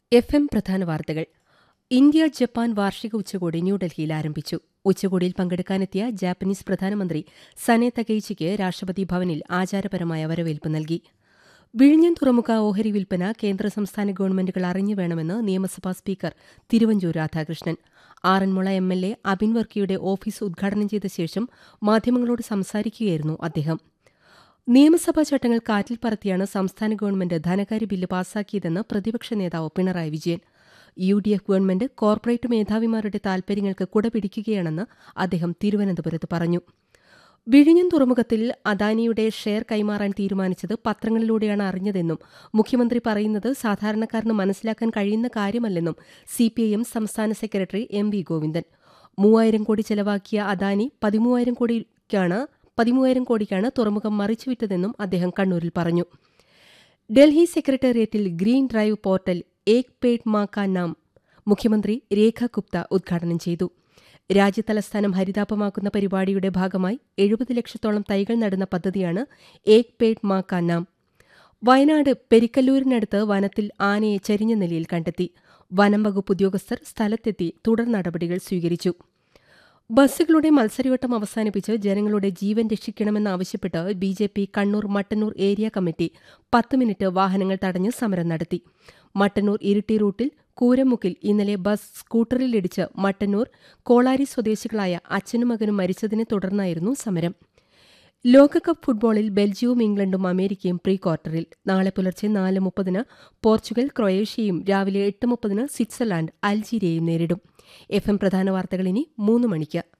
F M പ്രധാന വാർത്തകൾ India Japan വാർഷിക ഉച്ചകോടി ന്യൂഡൽഹിയിൽ ആരംഭിച്ചു ഉച്ചകോടിയിൽ പങ്കെടുക്കാനെത്തിയ ജാപ്പനീസ് പ്രധാനമന്ത്രി സനെ തകൈച്ചിക്ക് രാഷ്ട്രപതി ഭവനിൽ ആചാരപരമായ വരവേൽപ്പ് നൽകി വിഴിഞ്ഞം തുറമുഖ ഓഹരി വിൽപ്പന കേന്ദ്ര സംസ്ഥാന ഗവൺമെന്റുകൾ അറിഞ്ഞു വേണമെന്ന് നിയമസഭാ speaker Thiruvanchoor Radhakrishnan Aranmula M L A Abin വർക്കിയുടെ ഓഫീസ് ഉദ്ഘാടനം ചെയ്ത ശേഷം മാധ്യമങ്ങളോട് സംസാരിക്കുകയായിരുന്നു അദ്ദേഹം നിയമസഭാ ചട്ടങ്ങൾ കാറ്റിൽ പറത്തിയാണ് സംസ്ഥാന ഗവൺമെന്റ് ധനകാര്യ ബില്ല് പാസാക്കിയതെന്ന് പ്രതിപക്ഷ നേതാവ് Pinarayi Vijayan U D F government corporate മേധാവിമാരുടെ താൽപര്യങ്ങൾക്ക് കുടപിടിക്കുകയാണെന്ന് അദ്ദേഹം തിരുവനന്തപുരത്ത് പറഞ്ഞു വിഴിഞ്ഞം തുറമുഖത്തിൽ അദാനിയുടെ ഷെയർ കൈമാറാൻ തീരുമാനിച്ചത് പത്രങ്ങളിലൂടെയാണ് അറിഞ്ഞതെന്നും മുഖ്യമന്ത്രി പറയുന്നത് സാധാരണക്കാരന് മനസ്സിലാക്കാൻ കഴിയുന്ന കാര്യമല്ലെന്നും സിപിഐഎം സംസ്ഥാന സെക്രട്ടറി എം വി ഗോവിന്ദൻ മൂവായിരം കോടി ചെലവാക്കിയ അദാനി പതിമൂവായിരം കോടിക്കാണ് പതിമൂവായിരം കോടിക്കാണ് തുറമുഖം മറിച്ചുവിറ്റതെന്നും അദ്ദേഹം കണ്ണൂരിൽ പറഞ്ഞു ഡൽഹി സെക്രട്ടേറിയറ്റിൽ green drive portal Ek Ped Maa Ka നാം മുഖ്യമന്ത്രി രേഖ ഗുപ്ത ഉദ്ഘാടനം ചെയ്തു രാജ്യതലസ്ഥാനം ഹരിതാപമാക്കുന്ന പരിപാടിയുടെ ഭാഗമായി എഴുപത് ലക്ഷത്തോളം തൈകൾ നടുന്ന പദ്ധതിയാണ് ഏക് പേഡ് മാ കാ നാം വയനാട് പെരിക്കല്ലൂരിനടുത്ത് വനത്തിൽ ആനയെ ചരിഞ്ഞ നിലയിൽ കണ്ടെത്തി വനം വകുപ്പ് ഉദ്യോഗസ്ഥർ സ്ഥലത്തെത്തി തുടർ നടപടികൾ സ്വീകരിച്ചു ബസ്സുകളുടെ മത്സരയോട്ടം അവസാനിപ്പിച്ച് ജനങ്ങളുടെ ജീവൻ രക്ഷിക്കണമെന്നാവശ്യപ്പെട്ട് B J P Kannur Mattannur area committee പത്ത് മിനിറ്റ് വാഹനങ്ങൾ തടഞ്ഞ് സമരം നടത്തി മട്ടന്നൂർ ഇരിട്ടി റൂട്ടിൽ കൂരമുക്കിൽ ഇന്നലെ ബസ് സ്കൂട്ടറിലിടിച്ച് മട്ടന്നൂർ കോളാരി സ്വദേശികളായ അച്ഛനും മകനും മരിച്ചതിനെ തുടർന്നായിരുന്നു സമരം ലോകകപ്പ് ഫുട്ബോളിൽ ബെൽജിയവും ഇംഗ്ലണ്ടും അമേരിക്കയും പ്രീ ക്വാർട്ടറിൽ നാളെ പുലർച്ചെ നാല് മുപ്പതിന് പോർച്ചുഗൽ ക്രൊയേഷ്യയും രാവിലെ എട്ട് മുപ്പതിന് സ്വിറ്റ്സർലാൻഡ് അൽജീരിയയും നേരിടും എഫ് എം പ്രധാന വാർത്തകൾ ഇനി മൂന്ന് മണിക്ക്